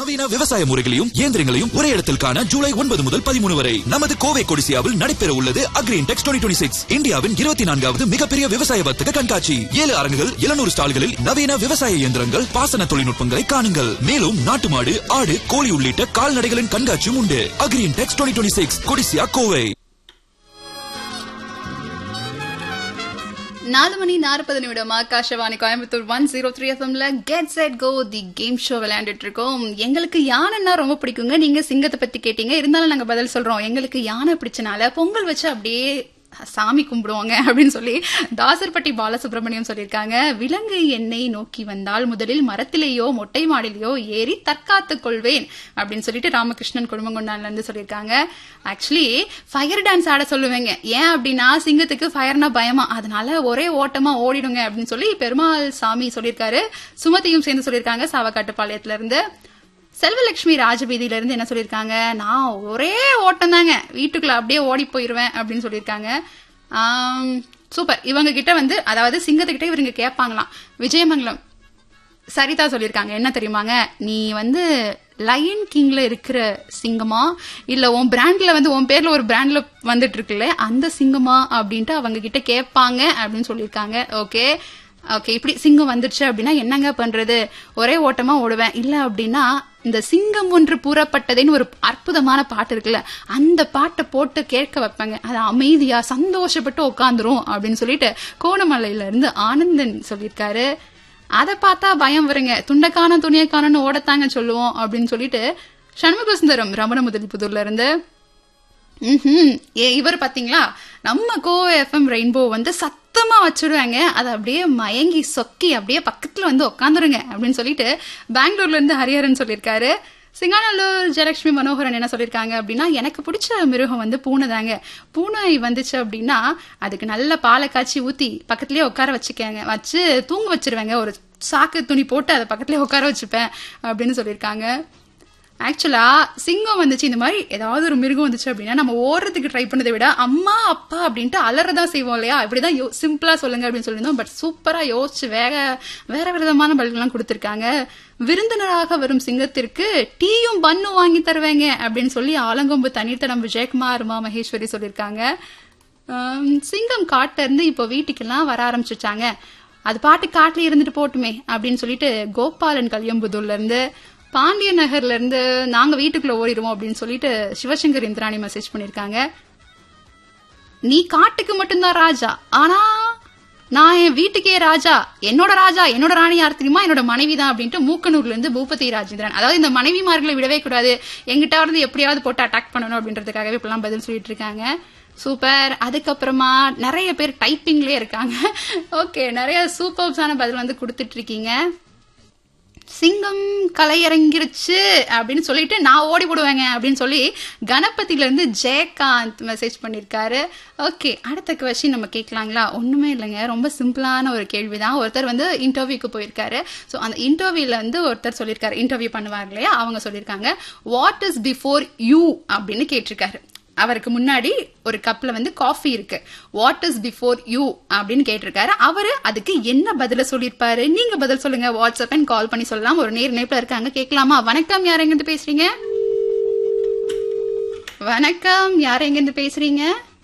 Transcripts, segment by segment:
நவீன விவசாய முறைகளையும் இயந்திரங்களையும் ஒரே இடத்தில் காண ஜூலை ஒன்பது முதல் பதிமூணு வரை நமது கோவை கொடிசியாவில் நடைபெற உள்ளது அக்ரீன் டெக்ஸ் டுவெண்ட்டி சிக்ஸ் இந்தியாவின் இருபத்தி நான்காவது மிகப்பெரிய விவசாய வர்த்தக கண்காட்சி ஏழு அரங்குகள் எழுநூறு ஸ்டால்களில் நவீன விவசாய இயந்திரங்கள் பாசன தொழில்நுட்பங்களை காணுங்கள் மேலும் நாட்டு மாடு ஆடு கோழி உள்ளிட்ட கால்நடைகளின் கண்காட்சியும் உண்டு Agri Intex twenty six Codissia Kovai நாலு மணி நாற்பது நிமிடம் Akashvani Coimbatore one zero three எஃப்எம்ல get set go the game show விளையாண்டுட்டு இருக்கோம் எங்களுக்கு யானைன்னா ரொம்ப பிடிக்குங்க நீங்க சிங்கத்தை பத்தி கேட்டீங்க இருந்தாலும் நாங்க பதில் சொல்றோம் எங்களுக்கு யானை பிடிச்சனால பொங்கல் வச்சு அப்படியே சாமி கும்பிடுவாங்க அப்படின்னு சொல்லி தாசர்பட்டி பாலசுப்ரமணியம் சொல்லியிருக்காங்க விலங்கு என்னை நோக்கி வந்தால் முதலில் மரத்திலேயோ மொட்டை மாடிலேயோ ஏறி தற்காத்துக் கொள்வேன் அப்படின்னு சொல்லிட்டு ராமகிருஷ்ணன் குடும்பங்கொண்டான்ல இருந்து சொல்லியிருக்காங்க ஆக்சுவலி ஃபயர் டான்ஸ் ஆட சொல்லுவேங்க ஏன் அப்படின்னா சிங்கத்துக்கு ஃபயர்னா பயமா அதனால ஒரே ஓட்டமா ஓடிடுங்க அப்படின்னு சொல்லி பெருமாள் சாமி சொல்லியிருக்காரு சுமதியும் சேர்ந்து சொல்லியிருக்காங்க சாவக்காட்டுப்பாளையத்துல இருந்து செல்வலட்சுமி ராஜபீதியில இருந்து என்ன சொல்லியிருக்காங்க நான் ஒரே ஓட்டம் தாங்க வீட்டுக்குள்ள அப்படியே ஓடி போயிருவேன் அப்படின்னு சொல்லியிருக்காங்க ஆம், சூப்பர் இவங்க கிட்ட வந்து அதாவது சிங்கத்துக்கிட்ட இவங்க கேட்பாங்களாம் விஜயமங்கலம் சரிதா சொல்லியிருக்காங்க என்ன தெரியுமாங்க நீ வந்து லயன் கிங்ல இருக்கிற சிங்கமா இல்ல உன் பிராண்ட்ல வந்து உன் பேர்ல ஒரு பிராண்ட்ல வந்துட்டு இருக்குல்ல அந்த சிங்கமா அப்படின்ட்டு அவங்க கிட்ட கேட்பாங்க அப்படின்னு சொல்லியிருக்காங்க ஓகே ஓகே இப்படி சிங்கம் வந்துருச்சு அப்படின்னா என்னங்க பண்றது ஒரே ஓட்டமா ஓடுவேன் இல்ல அப்படின்னா இந்த சிங்கம் ஒன்று கூறப்பட்டதுன்னு ஒரு அற்புதமான பாட்டு இருக்குல்ல அந்த பாட்டை போட்டு கேட்க வைப்பாங்க அது அமைதியா சந்தோஷப்பட்டு உட்காந்துரும் அப்படின்னு சொல்லிட்டு கோணமலையில இருந்து ஆனந்தன் சொல்லியிருக்காரு அதை பார்த்தா பயம் வருங்க துண்டக்கான துணியக்கானன்னு ஓடத்தாங்க சொல்லுவோம் அப்படின்னு சொல்லிட்டு சண்முக சுந்தரம் ரமண முதலிப்புதூர்ல இருந்து ம்ஹும். ஏ இவர் பாத்தீங்களா நம்ம கோவை எஃப்எம் ரெயின்போ வந்து சத்தமா வச்சிருவாங்க அதை அப்படியே மயங்கி சொக்கி அப்படியே பக்கத்துல வந்து உட்காந்துருங்க அப்படின்னு சொல்லிட்டு பெங்களூர்ல இருந்து ஹரிஹரன் சொல்லியிருக்காரு சிங்காநல்லூர் ஜெயலட்சுமி மனோகரன் என்ன சொல்லியிருக்காங்க அப்படின்னா எனக்கு பிடிச்ச மிருகம் வந்து பூனை தாங்க பூனை வந்துச்சு அப்படின்னா அதுக்கு நல்ல பாலை காய்ச்சி ஊத்தி பக்கத்துலயே உட்கார வச்சுக்கங்க வச்சு தூங்க வச்சிருவேங்க ஒரு சாக்கு துணி போட்டு அதை பக்கத்துலயே உட்கார வச்சுப்பேன் அப்படின்னு சொல்லியிருக்காங்க ஆக்சுவலா சிங்கம் வந்துச்சு இந்த மாதிரி ஏதாவது ஒரு மிருகம் வந்துச்சு அப்படின்னா நம்ம ஓடுறதுக்கு ட்ரை பண்ணதை விட அம்மா அப்பா அப்படின்ட்டு அலறதான் செய்வோம் இல்லையா இப்படிதான் யோ- சிம்பிளா சொல்லுங்க அப்படின்னு சொல்லியிருந்தோம் பட் சூப்பரா யோசிச்சு வேற வேற விதமான பதில்கள்லாம் கொடுத்திருக்காங்க விருந்தினராக வரும் சிங்கத்திற்கு டீயும் பன்னு வாங்கி தருவேங்க அப்படின்னு சொல்லி ஆலங்கொம்பு தனித்தடம் விஜயகுமார் உமா மகேஸ்வரி சொல்லியிருக்காங்க ஆம், சிங்கம் காட்டுல இருந்து இப்போ வீட்டுக்கெல்லாம் வர ஆரம்பிச்சுட்டாங்க அது பாட்டு காட்டுல இருந்துட்டு போட்டுமே அப்படின்னு சொல்லிட்டு கோபாலன் கலியம்புதூர்ல இருந்து பாண்டிய நகர்ல இருந்து நாங்க வீட்டுக்குள்ள ஓடிடுவோம் அப்படின்னு சொல்லிட்டு சிவசங்கர் இந்திராணி மெசேஜ் பண்ணிருக்காங்க நீ காட்டுக்கு மட்டும்தான் ராஜா ஆனா நான் என் வீட்டுக்கே ராஜா என்னோட ராஜா என்னோட ராணி யார் தெரியுமா என்னோட மனைவி தான் அப்படின்ட்டு மூக்கனூர்ல இருந்து பூபதி ராஜேந்திரன் அதாவது இந்த மனைவிமார்களை விடவே கூடாது எங்கிட்ட இருந்து எப்படியாவது போட்டு அட்டாக் பண்ணணும் அப்படின்றதுக்காகவே இப்பெல்லாம் பதில் சொல்லிட்டு இருக்காங்க சூப்பர் அதுக்கப்புறமா நிறைய பேர் டைப்பிங்லயே இருக்காங்க ஓகே நிறைய சூப்பர்ஸான பதில் வந்து கொடுத்துட்டு இருக்கீங்க சிங்கம் கலையிறங்கிருச்சு அப்படின்னு சொல்லிட்டு நான் ஓடி போடுவேங்க அப்படின்னு சொல்லி கணபதியில இருந்து ஜெயகாந்த் மெசேஜ் பண்ணிருக்காரு ஓகே அடுத்த கொஸ்டின் நம்ம கேட்கலாங்களா ஒண்ணுமே இல்லைங்க ரொம்ப சிம்பிளான ஒரு கேள்விதான் ஒருத்தர் வந்து இன்டர்வியூக்கு போயிருக்காரு ஸோ அந்த இன்டர்வியூல வந்து ஒருத்தர் சொல்லியிருக்காரு இன்டர்வியூ பண்ணுவாங்க இல்லையா அவங்க சொல்லியிருக்காங்க வாட் இஸ் பிஃபோர் யூ அப்படின்னு கேட்டிருக்காரு அவருக்கு முன்னாடி ஒரு கப்ல வந்து காஃபி இருக்கு வாட் இஸ் பிஃபோர் யூ அப்படின்னு கேட்டிருக்காரு அவரு அதுக்கு என்ன பதில சொல்லியிருப்பாரு நீங்க பதில் சொல்லுங்க வாட்ஸ்அப் அண்ட் கால் பண்ணி சொல்லலாம் ஒரு நேர் நேப்ல இருக்காங்க கேட்கலாமா வணக்கம் யார் எங்கிருந்து பேசுறீங்க வணக்கம் யார் எங்கிருந்து பேசுறீங்க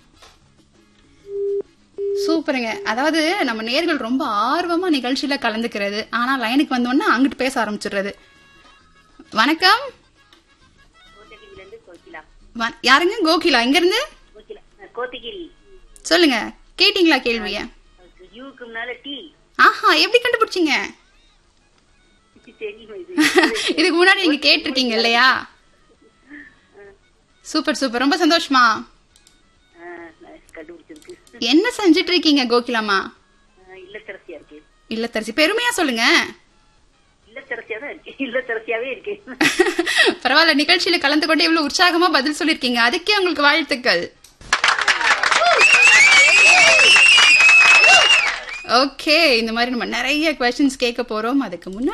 சூப்பருங்க அதாவது நம்ம நேர்கள் ரொம்ப ஆர்வமா நிகழ்ச்சியில கலந்துக்கிறது ஆனா லைனுக்கு வந்தோடனே அங்கிட்டு பேச ஆரம்பிச்சிடுறது வணக்கம் கோத்தகிரிலேருந்து கோகிலா வ- யாருங்க கோகிலா இங்க இருந்து கோகிலா அஹ் கோத்தகிரி சொல்லுங்க கேட்டீங்களா கேள்விய அதுக்கு யூக்கு முன்னால டி ஆஹா எப்படி கண்டுபிடிச்சீங்க தெரியும் இது இதுக்கு முன்னாடி நீங்க கேட்டிருக்கீங்க இல்லையா சூப்பர் சூப்பர் ரொம்ப சந்தோஷமா அஹ் நான் கண்டுபிடிச்சிருக்கு என்ன செஞ்சுட்டு இருக்கீங்க கோகிலாமா அஹ் இல்லத்தரசியா இருக்கு இல்லத்தரசி பெருமையா சொல்லுங்க இல்லத்தரசியா தான் இருக்கு இல்லத்தரசியாவே இருக்கு பரவாயில்ல நிகழ்ச்சியில கலந்து கொண்டு இவ்வளவு உற்சாகமா பதில் சொல்லிருக்கீங்க அதுக்கே உங்களுக்கு வாழ்த்துக்கள் ஓகே இந்த மாதிரி நம்ம நிறைய கொஸ்டின்ஸ் கேட்க போறோம் அதுக்கு முன்னாடி